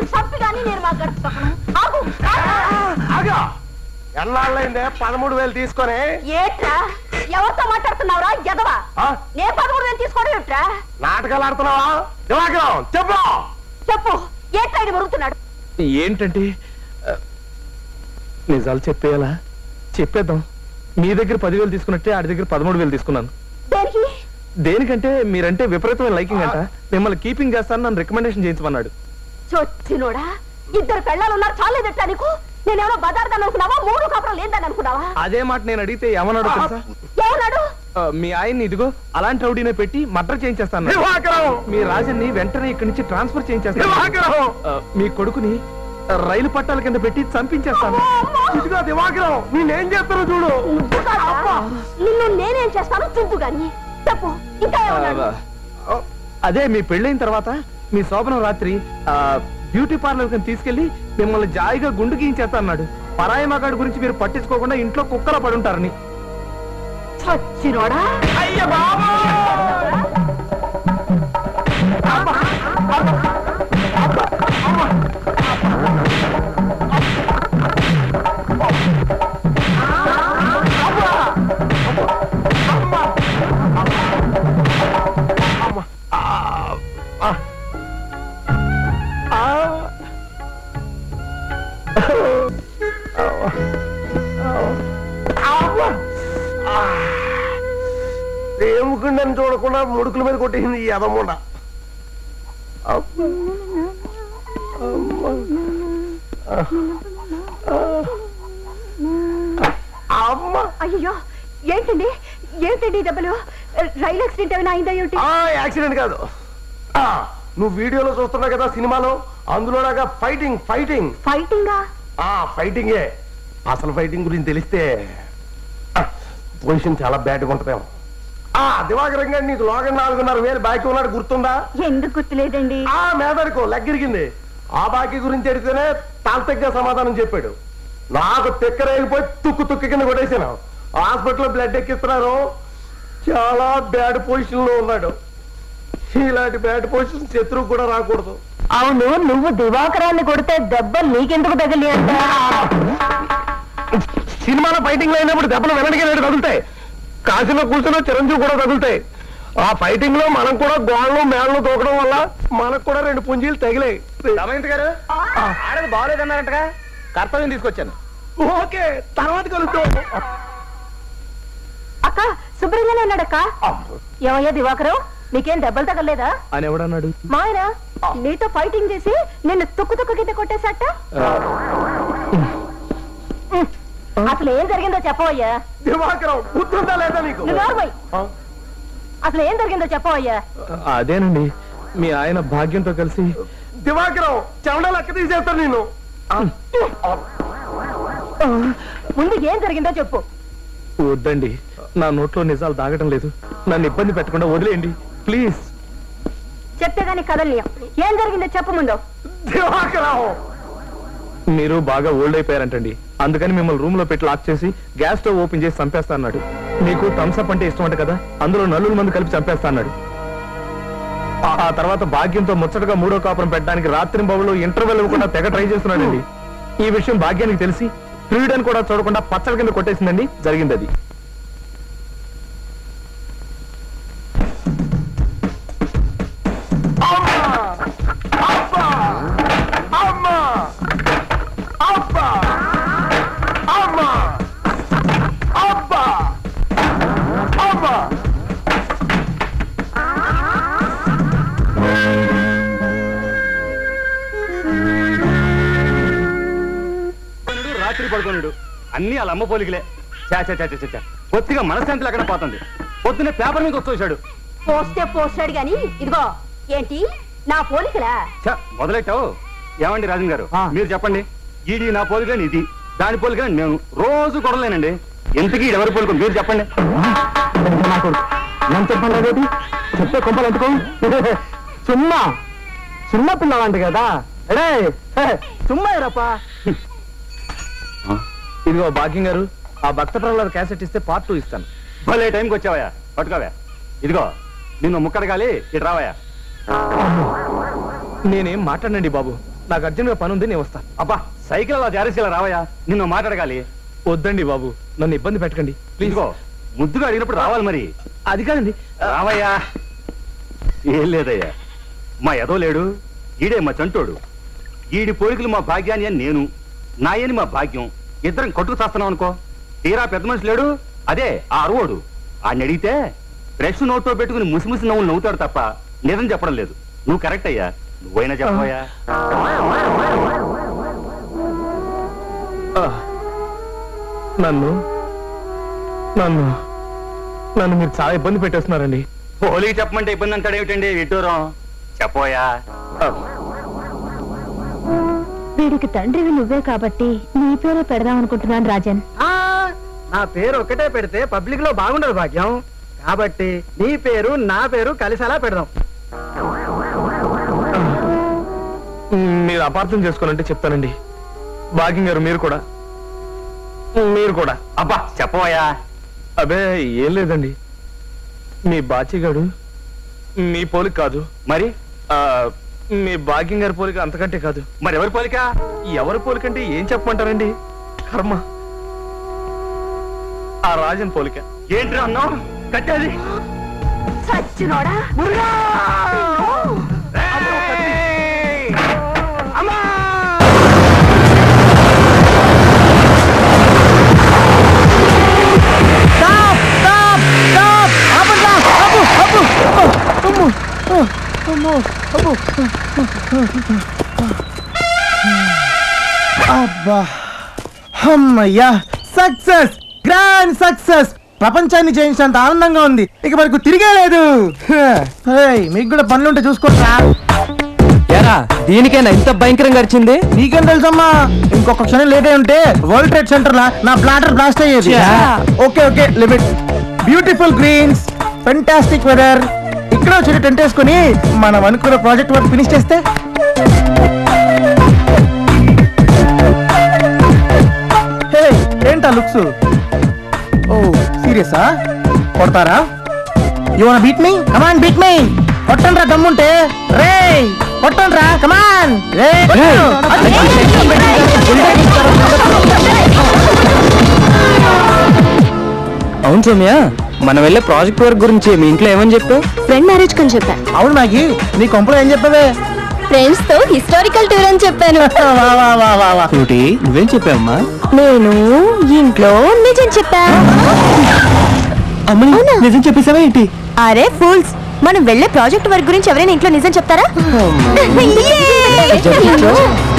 నిన్ను చంపి గాని నేను మా గడప తొక్కను. ఆగు ఆగా ఎన్నాళ్ళైందే పదమూడు వేలు తీసుకొని ఏట్రా ఎవరితో మాట్లాడుతున్నావురా ఎదవా ఆ? నేను పదమూడు వేలు తీసుకోవడం ఏట్రా నాటకాలు ఆడుతున్నావా దివాకరం చెప్పు చెప్పు ఏట్రా ఇది మురుగుతున్నాడు ఏంటంటే ఆ, నిజాలు చెప్పేయాలా చెప్పేద్దాం మీ దగ్గర పదివేలు తీసుకున్నట్టే ఆడి దగ్గర పదమూడు వేలు తీసుకున్నాను దేనికి దేనికంటే మీరంటే విపరీతమైన లైకింగ్ అంట మిమ్మల్ని కీపింగ్ చేస్తాను నన్ను రికమెండేషన్ చేయించమన్నాడు చొచ్చినోడా ఇద్దరు పెళ్ళాలు ఉన్నారు చాలేదట్రా నీకు నేనేమో బజార్దాన్ని అనుకున్నావా మూడు కాపురం లేదని అనుకున్నావా అదే మాట నేను అడిగితే ఏమన్నాడు తెలుసా ఏమన్నాడు ఆ, మీ ఆయన్ని ఇదిగో అలాంటి రౌడీనే పెట్టి మర్డర్ చేయించేస్తాను దివాకరం మీ రాజన్ని వెంటనే ఇక్కడి నుంచి ట్రాన్స్ఫర్ చేయించేస్తాను దివాకరం ఆ, మీ కొడుకుని ఆ, రైలు పట్టాల కింద పెట్టి చంపించేస్తాను ఇదిగో దివాకరం నేనేం చేస్తాను చూడు నువ్వు కాదా? నిన్ను నేనేం చేస్తాను చూపు గాని చెప్పు ఇంకా ఏమన్నాడు ఆ, అదే మీ పెళ్ళైన తర్వాత మీ శోభనం రాత్రి ఆ, బ్యూటీ పార్లర్ కింద తీసుకెళ్లి మిమ్మల్ని జాయిగా గుండు గీయించేస్తా అన్నాడు పరాయి మగాడి గురించి మీరు పట్టించుకోకుండా ఇంట్లో కుక్కల పడుంటారని చచ్చినోడా అయ్య బాబా దేవుకుండని చూడకుండా ముడుకుల మీద కొట్టేసింది ఈ అదమ్ముండ అమ్మ అయ్యో ఏంటండి ఏంటండి ఈ దెబ్బలు రైలు యాక్సిడెంట్ ఏమైనా అయిందా ఏమిటి ఆ యాక్సిడెంట్ కాదు ఆ, నువ్వు వీడియోలో చూస్తున్నావు కదా సినిమాలో అందులోలాగా ఫైటింగ్ ఫైటింగ్ ఫైటింగా ఆ ఫైటింగే అసలు ఫైటింగ్ గురించి తెలిస్తే ఆ, పొజిషన్ చాలా బ్యాడ్గా ఉంటుందేమో ఆ దివాకరం గారు నీకు లోగన్ నాలుగున్నర వేలు బాకీ ఉన్నాడు గుర్తుందా ఎందుకు గుర్తులేదండి ఆ మేదడుకో లెగ్గిరిగింది ఆ బాకీ గురించి అడిగితేనే తాంతగ్గా సమాధానం చెప్పాడు నాకు తిక్కరేగిపోయి తుక్కు తుక్కు కింద కొట్టేశాను హాస్పిటల్లో బ్లడ్ ఎక్కిస్తున్నారు చాలా బ్యాడ్ పొజిషన్ లో ఉన్నాడు ఇలాంటి బ్యాడ్ పొజిషన్ శత్రువు కూడా రాకూడదు అవును నువ్వు దివాకరాన్ని కొడితే దెబ్బలు నీకెందుకు తగిలి అంట సినిమాలో ఫైటింగ్ లో అయినప్పుడు దెబ్బలు వెనడికి రెండు తగులుతాయి కాశీలో కూర్చున్న చిరంజీవి కూడా తగులుతాయి ఆ ఫైటింగ్ లో మనం కూడా గోళ్ళు మేళ్ళు తోకడం వల్ల మనకు కూడా రెండు పుంజీలు తగిలాయి రమేంద్ర గారు ఆడది బాగోలేదన్నారంటగా కర్తవ్యం తీసుకొచ్చాను ఓకే తర్వాత కలుద్దాం అక్క శుభ్రంగానే ఉన్నాడక్క ఏమయ్యా దివాకరం నీకేం దెబ్బలు తగలేదా అని ఎవడన్నాడు మా ఆయన నీతో ఫైటింగ్ చేసి నిన్ను తుక్కు తుక్కు కింద కొట్టేశాట అసలు ఏం జరిగిందో చెప్పవయ్యా దివాకరం గుర్తుందా లేదా నీకు నువ్వు నోరుమోయ్. ఆ? అసలు ఏం జరిగిందో చెప్పవయ్యా అదేనండి మీ ఆయన భాగ్యంతో కలిసి దివాకరం చెమడ లెక్క తీసేస్తాను నేను ముందు ఏం జరిగిందో చెప్పు వద్దండి నా నోట్లో నిజాలు దాగటం లేదు నన్ను ఇబ్బంది పెట్టకుండా వదిలేయండి ప్లీజ్ చెప్తే దానికి కదలియం ఏం జరిగిందో చెప్పు ముందు దివాకరం మీరు బాగా ఓల్డ్ అయిపోయారంటండి అందుకని మిమ్మల్ని రూమ్ లో పెట్టి లాక్ చేసి గ్యాస్ స్టవ్ ఓపెన్ చేసి చంపేస్తా అన్నాడు మీకు థమ్స్అప్ అంటే ఇష్టం అంట కదా అందులో నలుగురు మంది కలిపి చంపేస్తా అన్నాడు ఆ- ఆ తర్వాత భాగ్యంతో ముచ్చటగా మూడో కాపురం పెట్టడానికి రాత్రి బాబులో ఇంటర్వెల్ ఇవ్వకుండా తెగ ట్రై చేస్తున్నాడండి ఈ విషయం భాగ్యానికి తెలిసి ప్రియుడని కూడా చూడకుండా పచ్చడి కింద కొట్టేసిందండి జరిగింది అది అబ్బా అమ్మా అబ్బా అమ్మా అబ్బా అబ్బా రాత్రి పడుకోనుడు అన్ని వాళ్ళ అమ్మ పోలికలే చా చా చా చా, చా కొద్దిగా మనశ్శాంతి లేకుండా పోతుంది పొద్దున్నే పేపర్ మీద వచ్చేసాడు పోస్తే పోస్తాడు గాని ఇదిగో ఏంటి నా పోలికలా చా మొదలెట్టావు ఏమండి రాజన్ గారు మీరు చెప్పండి ఈడి నా పోలికని ఇది దాని పోలికని నేను రోజు కొడలేనండి ఎంతకీ ఈడు ఎవరి పోలిక మీరు చెప్పండి నన్ను చెప్పండి చెప్తే కొంపలు అంటుకో సుమ్మా చిన్న పిల్లవాంటి కదా ఎడే సుమ్మా రప్ప ఇదిగో భాగ్యం గారు ఆ భక్త ప్రహ్లాద క్యాసెట్ ఇస్తే పార్ట్ టూ ఇస్తాను భలే టైంకి వచ్చావయ్యా పట్టుకోవా ఇదిగో నిన్ను ముక్కడగాలి ఇటు రావయ్యా నేనేం మాట్లాడండి బాబు నాకు అర్జెంట్గా పని ఉంది నేను వస్తాను అబ్బా సైకిల్ అలా జారేసి రావయ్యా నిన్ను మాట్లాడగాలి వద్దండి బాబు నన్ను ఇబ్బంది పెట్టకండి ప్లీజ్ ఇదిగో ముద్దుగా అడిగినప్పుడు రావాలి మరి అది కాదండి రావయ్యా ఏం లేదయ్యా మా ఎదో లేడు ఈడే మా చంటోడు ఈడి పోలికలు మా భాగ్యాన్ని అని నేను నాయని మా భాగ్యం ఇద్దరం కొట్టుకు చేస్తున్నాం అనుకో తీరా పెద్ద మనిషి లేడు అదే ఆ అరువోడు ఆయన అడిగితే బ్రష్ నోట్లో పెట్టుకుని ముసిముసి నవ్వులు నవ్వుతాడు తప్ప నిజం చెప్పడం లేదు నువ్వు కరెక్ట్ అయ్యా నువ్వైనా చెప్పవయ్యా ఆ, నన్ను నన్ను నన్ను మీరు చాలా ఇబ్బంది పెట్టేస్తున్నారండి పోలికి చెప్పమంటే ఇబ్బంది అంటాడేమిటండి విడ్డూరం చెప్పోయా వీడికి తండ్రివి నువ్వే కాబట్టి నీ పేరే పెడదాం అనుకుంటున్నాను రాజన్ నా పేరు ఒకటే పెడితే పబ్లిక్ లో బాగుండదు భాగ్యం కాబట్టి నీ పేరు నా పేరు కలిసేలా పెడదాం మీరు అపార్థం చేసుకోనంటే చెప్తానండి భాగ్యం గారు మీరు కూడా మీరు కూడా అబ్బా చెప్పవయ్యా అబే ఏం లేదండి మీ బాచిగాడు మీ పోలిక కాదు మరి ఆ, మీ భాగ్యం గారి పోలిక అంతకంటే కాదు మరి ఎవరి పోలిక ఎవరి పోలికంటే ఏం చెప్పమంటారండి కర్మ ఆ రాజన్ పోలిక ఏంటి అన్నావు కట్టేది సచ్చినోడా అబ్బా అమ్మయ్యా సక్సెస్ గ్రాండ్ సక్సెస్ ప్రపంచాన్ని జయించినంత ఆనందంగా ఉంది ఇక మనకు తిరిగే లేదు హేయ్, మీకు కూడా పనులుంటే చూసుకోరా ఏరా దీనికైనా ఇంత భయంకరంగా అరిచింది నీకేం తెలుసమ్మా ఇంకొక క్షణం లేట్ అయి ఉంటే వరల్డ్ ట్రేడ్ సెంటర్ లా నా ప్లాటర్ బ్లాస్ట్ అయ్యేది ఛా. Okay okay limit beautiful greens fantastic weather ఇక్కడ వచ్చి టెంట్ వేసుకుని మనం అనుకున్న ప్రాజెక్ట్ వర్క్ ఫినిష్ చేస్తే హే ఏంటా లుక్స్ ఓ సీరియసా కొడతారా you want beat me come on beat me కొట్టండి రా దమ్ముంటే రే కొట్టండి రా కమాన్ రే అవును సౌమ్య మనం వెళ్ళే ప్రాజెక్ట్ వర్క్ గురించి మీ ఇంట్లో ఏమని చెప్పావు ఫ్రెండ్ మ్యారేజ్ కని చెప్పా అవును మ్యాగీ నీ కొంపలో ఏం చెప్పవే ఫ్రెండ్స్ తో హిస్టారికల్ టూర్ అని చెప్పాను వా వా వా వా వా ఫ్రూటీ నువ్వేం చెప్పావమ్మా నేను ఇంట్లో నిజం చెప్పా అమ్మని అవునా? నిజం చెప్పేసావా ఏంటి అరే ఫూల్స్ మనం వెళ్ళే ప్రాజెక్ట్ వర్క్ గురించి ఎవరైనా ఇంట్లో నిజం చెప్తారా చెప్పు.